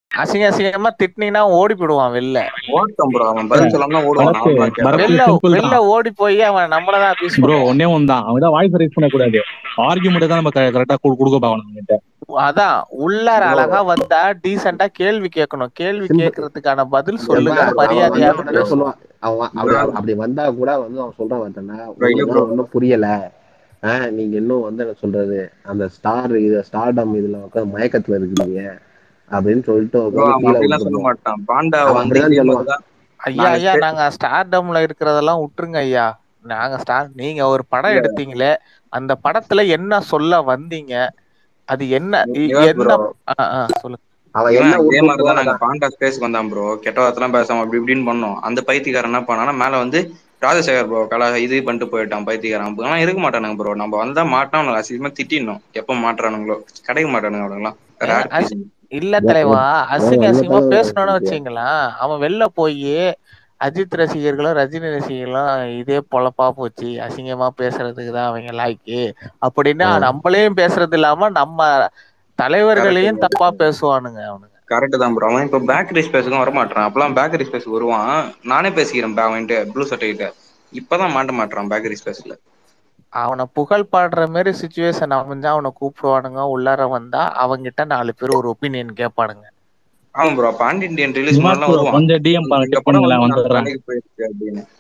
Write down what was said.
அசிங்க அசிங்கமா திட்டினீங்கன்னா ஓடி போயிடுவான் வெளில ஓட்டம் ப்ரோ அவன் பதில் சொல்லாம ஓடுவான் பரத் நார்மலா கேட்டா பரத் வெளில சிம்பிள் வெளில தான் ஓடி போய் அவன் நம்மளதான் அபியூஸ் ப்ரோ பண்ணுவான் ஒன்னே ஒன்று தான் அவன் தான் வாய்ஸ் ரைஸ் பண்ணக்கூடாது ஆர்கியூமெண்ட் தான் நம்ம கரெக்டா கொடுக்க பார்க்கணும் கிட்ட அதான் உள்ளார ப்ரோ அழகா வந்தா டீசெண்டா கேள்வி கேட்கணும் கேள்வி சிம்பிள் கேட்கறதுக்கான பதில் எப்பா சொல்லுங்க அவன் மரியாதையாக வந்த உடனே பேசுவோம் சொல்லுவான் அவன் ப்ரோ அப்படி அப்படி வந்தா கூட வந்து அவன் சொல்றான் பார்த்தனா ப்ரோ இல்ல உங்களுக்கு ப்ரோ தான் ஒன்றும் புரியல ஆஹ் நீங்க இன்னும் வந்து என்ன சொல்றது அந்த ஸ்டார் இது ஸ்டார்டம் இதுல உட்காந்து மயக்கத்துல இருக்கிறீங்க அப்படின்னு சொல்லிட்டு ப்ரோ உட்காந்து அவன் கீழே அப்படிலாம் சொல்ல விட்டுருந்தோம் மாட்டான் பாண்டா அவன் வந்து அப்படிதான் இதே சொல்லுவான் மாதிரிதான் ஐயா நாங்க ஐயா ஸ்டே- நாங்க ஸ்டார்டம்ல இருக்கிறதெல்லாம் விட்டுருங்க ஐயா நாங்க ஸ்டார் நீங்க ஒரு படம் இல்ல எடுத்தீங்களே அந்த படத்துல என்ன சொல்ல வந்தீங்க அது என்ன இ- நிவாஸ் என்ன ப்ரோ ஆ, ஆ, சொல்லுங்க அவன் இவன் என்ன இதே விட்டு மாதிரிதான் நாங்க போனதான் பாண்டா ஸ்பேஸ்க்கு வந்தான் ப்ரோ கெட்ட வார்த்தைலாம் பேசாம அப்படி இப்படின்னு பண்ணோம் அந்த பைத்தியக்காரன் என்ன பண்ணானா மேல வந்து ராஜசேகர் ப்ரோ கலா இது பண்ணிட்டு போயிட்டான் பைத்தியக்காரன் ஆனால் இருக்க மாட்டானுங்க ப்ரோ நம்ம வந்தா மாட்டோம் அவனுக்கு அசிங்கமா திட்டிடணும் எப்ப மாட்டுறானுங்களோ கிடைக்க மாட்டானுங்க அவனுங்களாம் ஏங்க ரேர் அசி பீஸ் இல்ல ப்ரோ தலைவா அசிங்க என்ன அசிங்கமா தலைவர் பேசணும்னு இருக்கு வச்சுங்களேன் அவன் வெளில போய் அஜித் ரசிகர்களும் ரஜினி ரசிகர்களும் இதே பொழப்பா போச்சு அசிங்கமா பேசுறதுக்கு தான் அவங்க லாய்க்கு அப்படின்னு ஆஹ் நம்மளையும் பேசுறது இல்லாம நம்ம கரெக்ட் தலைவர்களையும் தப்பா பேசுவானுங்க அவனுங்க கரெக்ட் தான் ப்ரோ அவன் இப்போ பேக்கரி ஸ்பேஸுக்கும் வரமாட்டான் அப்பெல்லாம் பேக்கரி ஸ்பேஸ் வருவான் நானே பேசிக்கிறேன் பா அவன்கிட்ட ப்ளூ சட்டைகிட்ட இப்பதான் மாட்ட மாட்டான் பேக்கரி ஸ்பேஸ்ல அவனை புகழ் பாடுற மாதிரி சுச்சுவேஷன் அமைஞ்சா அவனை கூப்பிடுவானுங்க உள்ளார வந்தா அவங்கிட்ட நாலு பேர் ஒரு ஒப்பீனியன் கேட்பானுங்க ஆமா bro Pandi Indian release Nivas முன்னாடிலாம் ப்ரோ வருவான் கொஞ்சம் டிஎம் இந்த செக் படம் பண்ணுங்களேன் வந்து நாலு வந்துடுறேன் வேலைக்கு போயிருக்கு அப்படின்னு